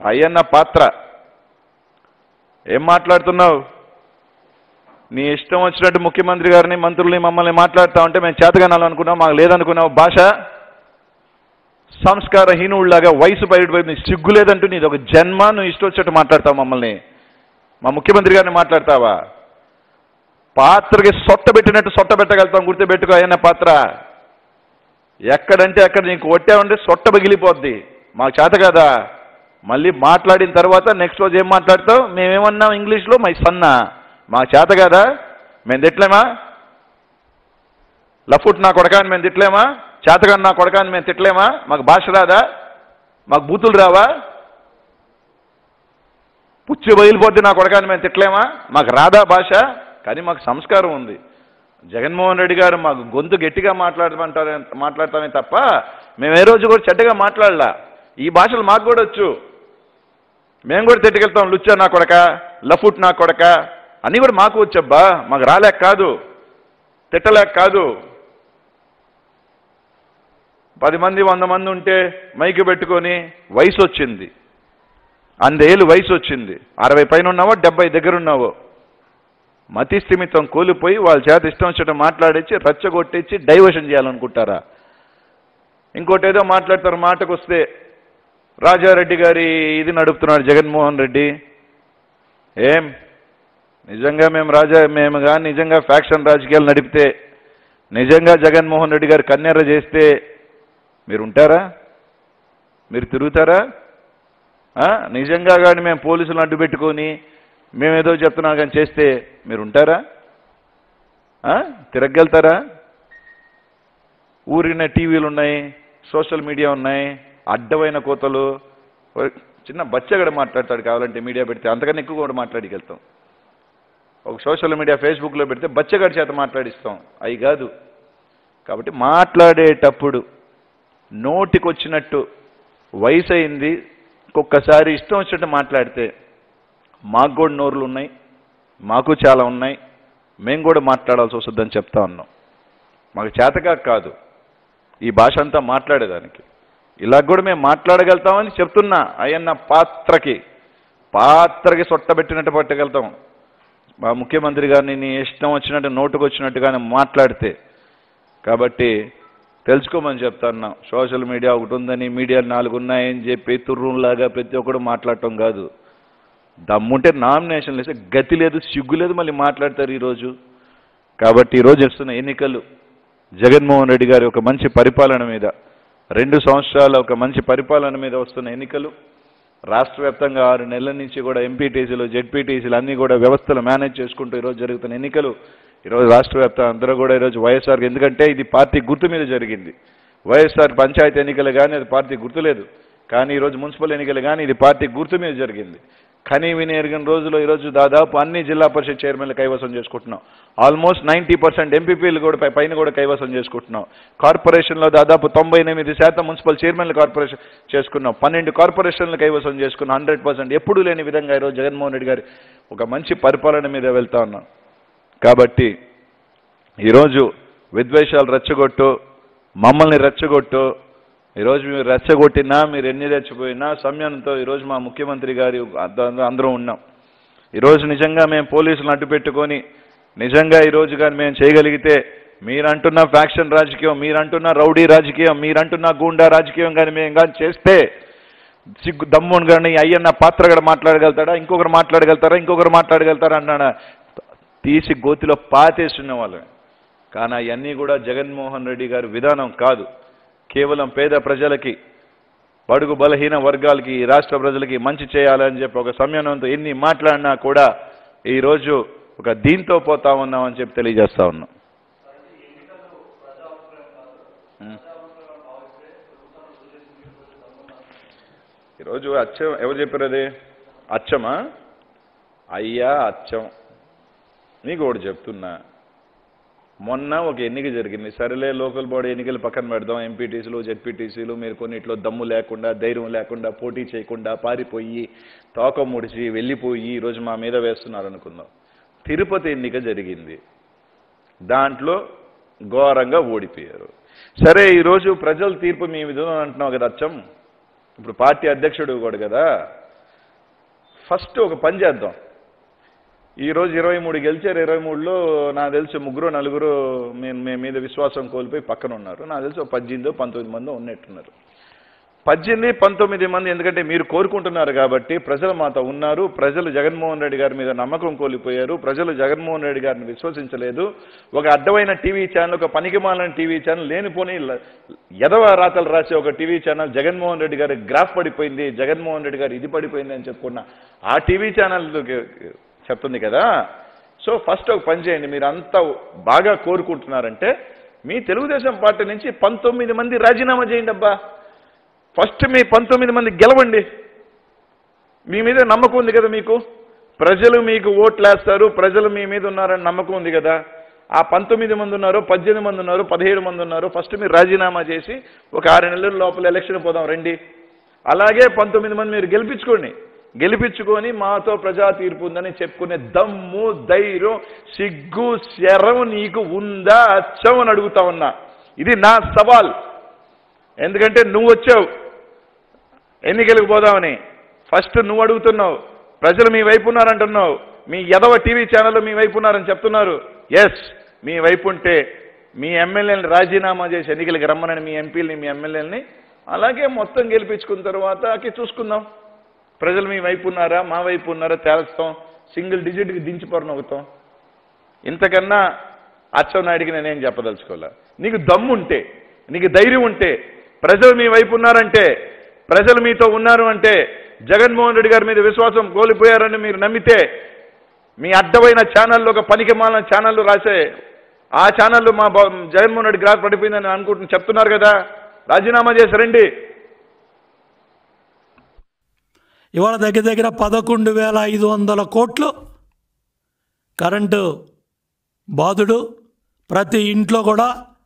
అయ్యన్న పాత్ర ఏం మాట్లాడుతున్నావు నీ ఇష్టం వచ్చినట్టు ముఖ్యమంత్రి గారిని మంత్రుల్ని మమ్మల్ని మాట్లాడుతా ఉంటే మేము చేతగానాలనుకున్నాం మాకు లేదనుకున్నావు భాష సంస్కారహీనుడిలాగా వయసు బయట వైపు నీకు సిగ్గు లేదంటూ నీది ఒక జన్మ నువ్వు ఇష్టం వచ్చినట్టు మాట్లాడతావు మమ్మల్ని మా ముఖ్యమంత్రి గారిని మాట్లాడతావా పాత్రకి సొట్ట పెట్టినట్టు సొట్ట పెట్టగలుగుతాం గుర్తుపెట్టుకో అయిన పాత్ర ఎక్కడంటే అక్కడ నీకు కొట్టామంటే సొట్ట పగిలిపోద్ది మాకు చేత కదా మళ్ళీ మాట్లాడిన తర్వాత నెక్స్ట్ రోజు ఏం మాట్లాడతావు మేమేమన్నాం ఇంగ్లీష్లో మై సన్నా మాకు చేత కదా మేము తిట్టలేమా లఫుట్ నా కొడకాని మేము తిట్టలేమా చేతగాని నా కొడకాని మేము తిట్టలేమా మాకు భాష రాదా మాకు బూతులు రావా పుచ్చి బయలుపోద్ది నా కొడకాని మేము తిట్టలేమా మాకు రాదా భాష కానీ మాకు సంస్కారం ఉంది జగన్మోహన్ రెడ్డి గారు మాకు గొంతు గట్టిగా మాట్లాడమంటారు మాట్లాడతామే తప్ప మేము ఏ రోజు కూడా చెడ్డగా మాట్లాడలా ఈ భాషలు మాకు కూడా వచ్చు మేము కూడా తిట్టుకెళ్తాం లుచ్చా నా కొడక లఫుట్ నా కొడక అన్నీ కూడా మాకు వచ్చబ్బా మాకు రాలేక కాదు తిట్టలేక కాదు పది మంది వంద మంది ఉంటే మైకి పెట్టుకొని వయసు వచ్చింది అందేళ్ళు వయసు వచ్చింది అరవై పైన ఉన్నావో డెబ్బై దగ్గర ఉన్నావో మతి స్థిమితం కోల్పోయి వాళ్ళ చేత ఇష్టం వచ్చినట్టు మాట్లాడించి రచ్చగొట్టించి డైవర్షన్ చేయాలనుకుంటారా ఇంకోటి ఏదో మాట్లాడతారు మాటకు వస్తే రాజారెడ్డి గారి ఇది నడుపుతున్నాడు జగన్మోహన్ రెడ్డి ఏం నిజంగా మేము రాజా మేము కానీ నిజంగా ఫ్యాక్షన్ రాజకీయాలు నడిపితే నిజంగా జగన్మోహన్ రెడ్డి గారు కన్నెర్ర చేస్తే మీరు ఉంటారా మీరు తిరుగుతారా ఆ? నిజంగా కానీ మేము పోలీసులను అడ్డు పెట్టుకొని మేమేదో చెప్తున్నాం కానీ చేస్తే మీరు ఉంటారా ఆ? తిరగలుగుతారా ఊరిన టీవీలు ఉన్నాయి సోషల్ మీడియా ఉన్నాయి అడ్డమైన కోతలు ఓ చిన్న బచ్చగడ మాట్లాడతాడు కావాలంటే మీడియా పెడితే అంతకన్నా ఎక్కువ కూడా మాట్లాడికెళ్తాం ఒక సోషల్ మీడియా ఫేస్బుక్లో పెడితే బచ్చగాడి చేత మాట్లాడిస్తాం అవి కాదు కాబట్టి మాట్లాడేటప్పుడు నోటికొచ్చినట్టు వయసు అయింది ఒక్కొక్కసారి ఇష్టం వచ్చినట్టు మాట్లాడితే మాకు కూడా నోరులు ఉన్నాయి మాకు చాలా ఉన్నాయి మేము కూడా మాట్లాడాల్సి వస్తుందని చెప్తా ఉన్నాం మాకు చేతగా కాదు ఈ భాష అంతా మాట్లాడేదానికి ఇలా కూడా మేము మాట్లాడగలుగుతామని చెప్తున్నా అయ్యన్న పాత్రకి పాత్రకి సొట్టబెట్టినట్టు పట్టగలుగుతాం మా ముఖ్యమంత్రి గారిని నీ ఇష్టం వచ్చినట్టు నోటుకు వచ్చినట్టుగానే మాట్లాడితే కాబట్టి తెలుసుకోమని చెప్తాను సోషల్ మీడియా ఒకటి ఉందని మీడియాలు నాలుగు ఉన్నాయని చెప్పి తుర్రులాగా ప్రతి ఒక్కడు మాట్లాడటం కాదు దమ్ముంటే నామినేషన్లు వేస్తే గతి లేదు సిగ్గు లేదు మళ్ళీ మాట్లాడతారు ఈరోజు కాబట్టి ఈరోజు వస్తున్న ఎన్నికలు జగన్మోహన్ రెడ్డి గారి ఒక మంచి పరిపాలన మీద రెండు సంవత్సరాల ఒక మంచి పరిపాలన మీద వస్తున్న ఎన్నికలు రాష్ట్ర వ్యాప్తంగా ఆరు నెలల నుంచి కూడా ఎంపీటీసీలు జెడ్పీటీసీలు అన్నీ కూడా వ్యవస్థలు మేనేజ్ చేసుకుంటూ ఈరోజు జరుగుతున్న ఎన్నికలు ఈరోజు రాష్ట్ర వ్యాప్తంగా అందరూ కూడా ఈరోజు వైఎస్ఆర్ ఎందుకంటే ఇది పార్టీ గుర్తు మీద జరిగింది వైఎస్ఆర్ పంచాయతీ ఎన్నికలు కానీ అది పార్టీ గుర్తు లేదు కానీ ఈరోజు మున్సిపల్ ఎన్నికలు కానీ ఇది పార్టీ గుర్తు మీద జరిగింది కనీ విని ఎరిగిన రోజుల్లో ఈరోజు దాదాపు అన్ని జిల్లా పరిషత్ చైర్మన్లు కైవసం చేసుకుంటున్నాం ఆల్మోస్ట్ నైంటీ పర్సెంట్ ఎంపీపీలు కూడా పై- పైన కూడా కైవసం చేసుకుంటున్నాం కార్పొరేషన్లో దాదాపు తొంభై ఎనిమిది శాతం మున్సిపల్ చైర్మన్లు కార్పొరేషన్ చేసుకున్నాం పన్నెండు కార్పొరేషన్లు కైవసం చేసుకున్నాం హండ్రెడ్ పర్సెంట్ ఎప్పుడూ లేని విధంగా ఈరోజు జగన్మోహన్ రెడ్డి గారి ఒక మంచి పరిపాలన మీద వెళ్తా ఉన్నాం కాబట్టి ఈరోజు విద్వేషాలు రెచ్చగొట్టు మమ్మల్ని రెచ్చగొట్టు ఈరోజు మీరు రెచ్చగొట్టినా మీరు ఎన్ని రెచ్చిపోయినా సంయమనంతో ఈరోజు మా ముఖ్యమంత్రి గారి అంద- అందరం ఉన్నాం ఈరోజు నిజంగా మేము పోలీసులను అడ్డు పెట్టుకొని నిజంగా ఈరోజు కానీ మేము చేయగలిగితే మీరంటున్న ఫ్యాక్షన్ రాజకీయం మీరంటున్న రౌడీ రాజకీయం మీరంటున్న గూండా రాజకీయం కానీ మేము కానీ చేస్తే సిగ్గు దమ్ముని కానీ అయ్యన్న పాత్ర కూడా మాట్లాడగలుగుతాడా ఇంకొకరు మాట్లాడగలుగుతారా ఇంకొకరు మాట్లాడగలుగుతారా అన్నాడా తీసి గోతిలో పాతేస్తున్న వాళ్ళని కానీ అవన్నీ కూడా జగన్మోహన్ రెడ్డి గారి విధానం కాదు కేవలం పేద ప్రజలకి బడుగు బలహీన వర్గాలకి ఈ రాష్ట్ర ప్రజలకి మంచి చేయాలని చెప్పి ఒక సంయమనంతో ఎన్ని మాట్లాడినా కూడా ఈరోజు ఒక దీంతో పోతా ఉన్నామని చెప్పి తెలియజేస్తా ఉన్నాం ఉం. ఈరోజు అచ్చం ఎవరు చెప్పారు అది అచ్చమా అయ్యా అచ్చం నీకు ఒకటి చెప్తున్నా మొన్న ఒక ఎన్నిక జరిగింది సరేలే లోకల్ బాడీ ఎన్నికలు పక్కన పెడదాం ఎంపీటీసీలు జెడ్పీటీసీలు మీరు కొన్నిట్లో దమ్ము లేకుండా ధైర్యం లేకుండా పోటీ చేయకుండా పారిపోయి తోక ముడిచి వెళ్ళిపోయి ఈరోజు మా మీద వేస్తున్నారు అనుకుందాం తిరుపతి ఎన్నిక జరిగింది దాంట్లో ఘోరంగా ఓడిపోయారు సరే ఈరోజు ప్రజల తీర్పు మీ విధంగా అంటున్నావు కదా అచ్చం ఇప్పుడు పార్టీ అధ్యక్షుడు కూడా కదా ఫస్ట్ ఒక పని చేద్దాం ఈ రోజు ఇరవై మూడు గెలిచారు ఇరవై మూడులో నాకు తెలిసి ముగ్గురు నలుగురు మీ మీ మీద విశ్వాసం కోల్పోయి పక్కన ఉన్నారు నాకు తెలిసి ఒక పద్దెనిమిదో పంతొమ్మిది మంది ఉన్నట్టున్నారు పద్దెనిమిది పంతొమ్మిది మంది ఎందుకంటే మీరు కోరుకుంటున్నారు కాబట్టి ప్రజలు మాతో ఉన్నారు ప్రజలు జగన్మోహన్ రెడ్డి గారి మీద నమ్మకం కోల్పోయారు ప్రజలు జగన్మోహన్ రెడ్డి గారిని విశ్వసించలేదు ఒక అడ్డమైన టీవీ ఛానల్ ఒక పనికిమాలిన టీవీ ఛానల్ లేనిపోని ల- ఎదవ రాతలు రాసే ఒక టీవీ ఛానల్ జగన్మోహన్ రెడ్డి గారి గ్రాఫ్ పడిపోయింది జగన్మోహన్ రెడ్డి గారు ఇది పడిపోయింది అని చెప్పుకున్న ఆ టీవీ ఛానల్ చెప్తుంది కదా సో ఫస్ట్ ఒక పని చేయండి మీరు అంతా బాగా కోరుకుంటున్నారంటే మీ తెలుగుదేశం పార్టీ నుంచి పంతొమ్మిది మంది రాజీనామా చేయండి అబ్బా ఫస్ట్ మీ పంతొమ్మిది మంది గెలవండి మీ మీద నమ్మకం ఉంది కదా మీకు ప్రజలు మీకు ఓట్లేస్తారు ప్రజలు మీ మీద ఉన్నారని నమ్మకం ఉంది కదా ఆ పంతొమ్మిది మంది ఉన్నారు పద్దెనిమిది మంది ఉన్నారు పదిహేడు మంది ఉన్నారు ఫస్ట్ మీరు రాజీనామా చేసి ఒక ఆరు నెలల లోపల ఎలక్షన్ పోదాం రండి అలాగే పంతొమ్మిది మంది మీరు గెలిపించుకోండి గెలిపించుకొని మాతో ప్రజా తీర్పు ఉందని చెప్పుకునే దమ్ము ధైర్యం సిగ్గు శరం నీకు ఉందా అచ్చం అని అడుగుతా ఉన్నా ఇది నా సవాల్ ఎందుకంటే నువ్వు వచ్చావు ఎన్నికలకు పోదామని ఫస్ట్ నువ్వు అడుగుతున్నావు ప్రజలు మీ వైపు ఉన్నారంటున్నావు మీ ఎదవ టీవీ ఛానల్ మీ వైపు ఉన్నారని చెప్తున్నారు ఎస్ మీ వైపు ఉంటే మీ ఎమ్మెల్యేని రాజీనామా చేసి ఎన్నికలకు రమ్మనని మీ ఎంపీలని మీ ఎమ్మెల్యేలని అలాగే మొత్తం గెలిపించుకున్న తర్వాతకి చూసుకుందాం ప్రజలు మీ వైపు ఉన్నారా మా వైపు ఉన్నారా తేల్స్తాం సింగిల్ డిజిట్కి దించిపోరని అవుతాం ఇంతకన్నా అచ్చెన్నాయుడికి నేనేం చెప్పదలుచుకోలే నీకు దమ్ము ఉంటే నీకు ధైర్యం ఉంటే ప్రజలు మీ వైపు ఉన్నారంటే ప్రజలు మీతో ఉన్నారు అంటే జగన్మోహన్ రెడ్డి గారి మీద విశ్వాసం కోల్పోయారని మీరు నమ్మితే మీ అడ్డమైన ఛానల్లో ఒక పనికి మాలిన ఛానళ్ళు రాసే ఆ ఛానళ్ళు మా బా- జగన్మోహన్ రెడ్డి గ్రాఫ్ పడిపోయిందని అనుకుంటున్న చెప్తున్నారు కదా రాజీనామా చేసి రండి ఇవాళ దగ్గర దగ్గర పదకొండు వేల ఐదు వందల కోట్లు కరెంటు బాధుడు ప్రతి ఇంట్లో కూడా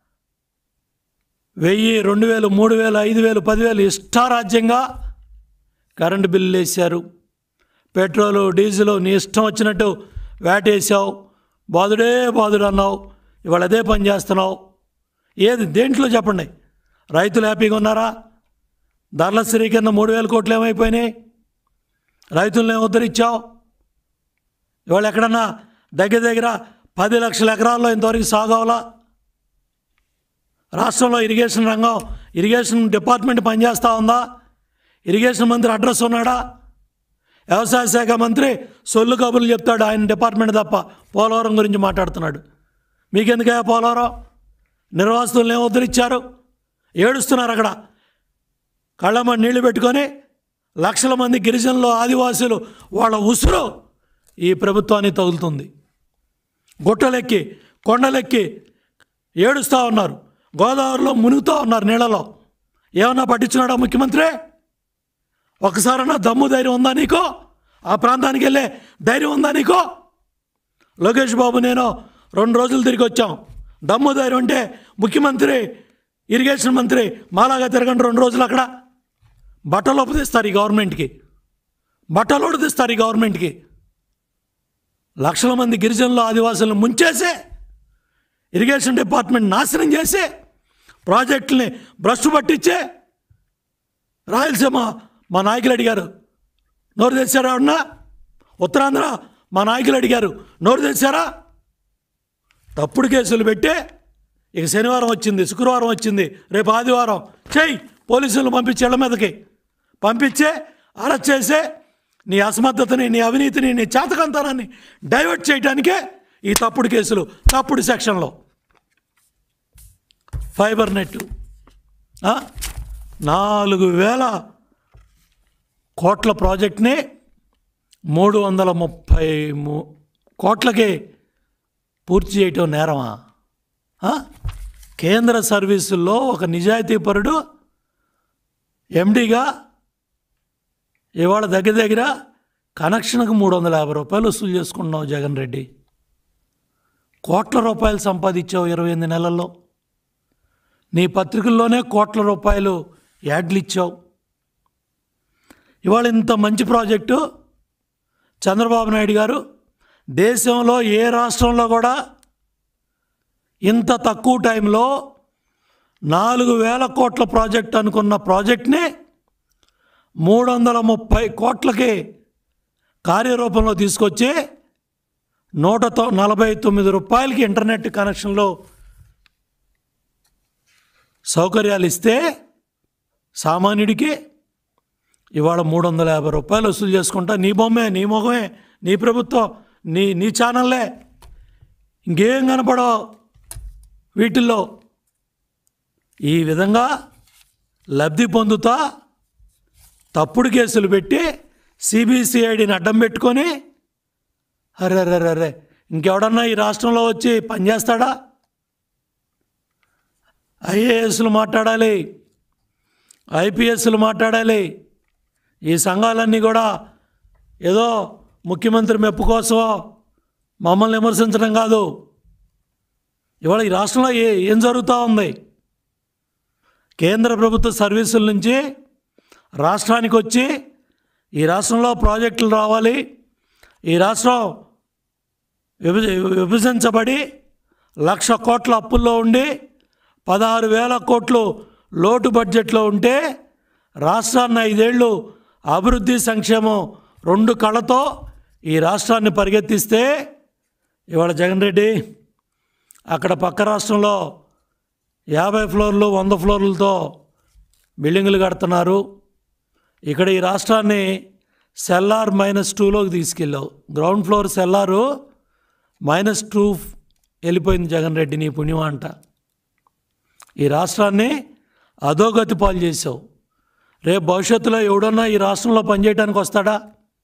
వెయ్యి రెండు వేలు మూడు వేలు ఐదు వేలు పదివేలు ఇష్టారాజ్యంగా కరెంటు బిల్లులు వేశారు పెట్రోలు డీజిల్ నీ ఇష్టం వచ్చినట్టు వేటేసావు బాధుడే బాధుడు అన్నావు ఇవాళ అదే పని చేస్తున్నావు ఏది దేంట్లో చెప్పండి రైతులు హ్యాపీగా ఉన్నారా ధరల స్థిరీకరణ మూడు వేల కోట్లు ఏమైపోయినాయి రైతులను ఉద్ధరించావు ఇవాళ ఎక్కడన్నా దగ్గర దగ్గర పది లక్షల ఎకరాల్లో ఇంతవరకు సాగవలా రాష్ట్రంలో ఇరిగేషన్ రంగం ఇరిగేషన్ డిపార్ట్మెంట్ పనిచేస్తూ ఉందా ఇరిగేషన్ మంత్రి అడ్రస్ ఉన్నాడా వ్యవసాయ శాఖ మంత్రి సొల్లు కబుర్లు చెప్తాడు ఆయన డిపార్ట్మెంట్ తప్ప పోలవరం గురించి మాట్లాడుతున్నాడు మీకెందుకయ్యా పోలవరం నిర్వాసితులను ఏం ఉద్ధరించారు ఏడుస్తున్నారు అక్కడ కళ్ళమ్మ నీళ్లు పెట్టుకొని లక్షల మంది గిరిజనులు ఆదివాసులు వాళ్ళ ఉసురు ఈ ప్రభుత్వానికి తగులుతుంది గుట్టలెక్కి కొండలెక్కి ఏడుస్తూ ఉన్నారు గోదావరిలో మునుగుతూ ఉన్నారు నీళ్ళలో ఏమన్నా పట్టించున్నాడా ముఖ్యమంత్రి ఒకసారన్నా దమ్ము ధైర్యం ఉందా నీకో ఆ ప్రాంతానికి వెళ్ళే ధైర్యం ఉందా నీకో లోకేష్ బాబు నేను రెండు రోజులు తిరిగి వచ్చాం దమ్ము ధైర్యం అంటే ముఖ్యమంత్రి ఇరిగేషన్ మంత్రి మాలాగా తిరగండి రెండు రోజులు అక్కడ బట్టలు ఉపదిస్తారు ఈ గవర్నమెంట్కి బట్టలు ఉడిదిస్తారు ఈ గవర్నమెంట్కి లక్షల మంది గిరిజనులు ఆదివాసులను ముంచేసే ఇరిగేషన్ డిపార్ట్మెంట్ నాశనం చేసి ప్రాజెక్టుల్ని భ్రష్టు పట్టించే రాయలసీమ మా నాయకులు అడిగారు నోరు తెచ్చారా అన్నా ఉత్తరాంధ్ర మా నాయకులు అడిగారు నోరు తెచ్చారా తప్పుడు కేసులు పెట్టి ఇక శనివారం వచ్చింది శుక్రవారం వచ్చింది రేపు ఆదివారం చెయ్యి పోలీసులు పంపించి ఇళ్ళ మీదకి పంపించే అరెస్ట్ చేసే నీ అసమర్థతని నీ అవినీతిని నీ చేతకంతనాన్ని డైవర్ట్ చేయడానికే ఈ తప్పుడు కేసులు తప్పుడు సెక్షన్లో ఫైబర్ నెట్ ఆ? నాలుగు వేల కోట్ల ప్రాజెక్ట్ని మూడు వందల ముప్పై ము- కోట్లకి పూర్తి చేయటం నేరమా ఆ? కేంద్ర సర్వీసుల్లో ఒక నిజాయితీపరుడు ఎండిగా ఇవాళ దగ్గర దగ్గర కనెక్షన్కు మూడు వందల యాభై రూపాయలు వసూలు చేసుకుంటున్నావు జగన్ రెడ్డి కోట్ల రూపాయలు సంపాదించావు ఇరవై ఎనిమిది నెలల్లో నీ పత్రికల్లోనే కోట్ల రూపాయలు యాడ్లు ఇచ్చావు ఇవాళ ఇంత మంచి ప్రాజెక్టు చంద్రబాబు నాయుడు గారు దేశంలో ఏ రాష్ట్రంలో కూడా ఇంత తక్కువ టైంలో నాలుగు వేల కోట్ల ప్రాజెక్ట్ అనుకున్న ప్రాజెక్ట్ని మూడు వందల ముప్పై కోట్లకి కార్యరూపంలో తీసుకొచ్చి నూట తొ- నలభై తొమ్మిది రూపాయలకి ఇంటర్నెట్ కనెక్షన్లో సౌకర్యాలు ఇస్తే సామాన్యుడికి ఇవాళ మూడు వందల యాభై రూపాయలు వసూలు చేసుకుంటా నీ బొమ్మే నీ మొగమే నీ ప్రభుత్వం నీ నీ ఛానల్లే ఇంకేం కనపడవు వీటిల్లో ఈ విధంగా లబ్ధి పొందుతా తప్పుడు కేసులు పెట్టి సిబిసిఐడిని అడ్డం పెట్టుకొని అరే అరే అరే, అరే ఇంకెవడన్నా ఈ రాష్ట్రంలో వచ్చి పనిచేస్తాడా ఐఏఎస్లు మాట్లాడాలి ఐపీఎస్లు మాట్లాడాలి ఈ సంఘాలన్నీ కూడా ఏదో ముఖ్యమంత్రి మెప్పు కోసమో మమ్మల్ని విమర్శించడం కాదు ఇవాళ ఈ రాష్ట్రంలో ఏ ఏం జరుగుతూ ఉంది కేంద్ర ప్రభుత్వ సర్వీసుల నుంచి రాష్ట్రానికి వచ్చి ఈ రాష్ట్రంలో ప్రాజెక్టులు రావాలి ఈ రాష్ట్రం విభజ విభజించబడి లక్ష కోట్ల అప్పుల్లో ఉండి పదహారు వేల కోట్లు లోటు బడ్జెట్లో ఉంటే రాష్ట్రాన్ని ఐదేళ్ళు అభివృద్ధి సంక్షేమం రెండు కళ్ళతో ఈ రాష్ట్రాన్ని పరిగెత్తిస్తే ఇవాళ జగన్ రెడ్డి అక్కడ పక్క రాష్ట్రంలో యాభై ఫ్లోర్లు వంద ఫ్లోర్లతో బిల్డింగులు కడుతున్నారు ఇక్కడ ఈ రాష్ట్రాన్ని సెల్లార్ మైనస్ టూలోకి తీసుకెళ్ళావు ground floor cellar minus two వెళ్ళిపోయింది జగన్ రెడ్డి నీ పుణ్యం అంట ఈ రాష్ట్రాన్ని అధోగతి పాలు చేసావు రేపు భవిష్యత్తులో ఎవడన్నా ఈ రాష్ట్రంలో పనిచేయడానికి వస్తాడా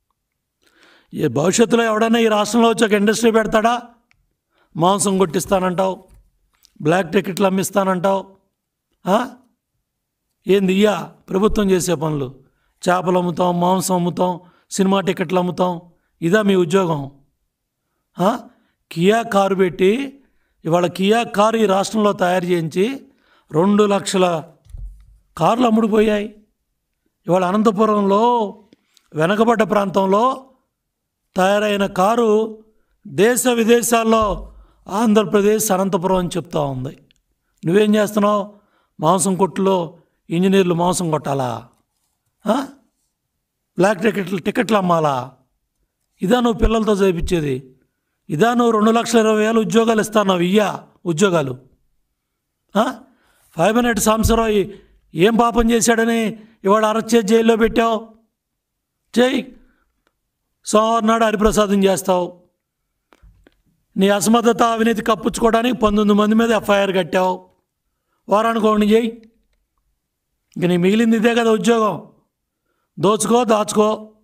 ఈ భవిష్యత్తులో ఎవడన్నా ఈ రాష్ట్రంలో వచ్చి ఒక ఇండస్ట్రీ పెడతాడా మాంసం కొట్టిస్తానంటావు బ్లాక్ టికెట్లు అమ్మిస్తానంటావు ఆ? ఏంది ఇయ్యా ప్రభుత్వం చేసే పనులు చేపలు అమ్ముతాం మాంసం అమ్ముతాం సినిమా టికెట్లు అమ్ముతాం ఇదా మీ ఉద్యోగం ఆ? కియా కారు పెట్టి ఇవాళ కియా కారు ఈ రాష్ట్రంలో తయారు చేయించి రెండు లక్షల కార్లు అమ్ముడుపోయాయి ఇవాళ అనంతపురంలో వెనకబడ్డ ప్రాంతంలో తయారైన కారు దేశ విదేశాల్లో ఆంధ్రప్రదేశ్ అనంతపురం అని చెప్తా ఉంది నువ్వేం చేస్తున్నావు మాంసం కొట్టులో ఇంజనీర్లు మాంసం కొట్టాలా ఆ? బ్లాక్ టికెట్లు టికెట్లు అమ్మాలా ఇదా నువ్వు పిల్లలతో చేయించేది ఇదా నువ్వు రెండు లక్షల ఇరవై వేలు ఉద్యోగాలు ఇస్తావు ఇయ్యా ఉద్యోగాలు ఆ? ఫైవ్ మినిట్ సాంబశివరావు ఏం పాపం చేశాడని ఇవాళ అరెస్ట్ చేసి జైల్లో పెట్టావు చేయి సోమవారం నాడు హరిప్రసాదం చేస్తావు నీ అసమర్థత అవినీతి కప్పించుకోవడానికి పంతొమ్మిది మంది మీద ఎఫ్ఐఆర్ కట్టావు వారానికి ఒకటి చేయి ఇంక నీ మిగిలింది ఇదే కదా ఉద్యోగం దోచుకో దాచుకో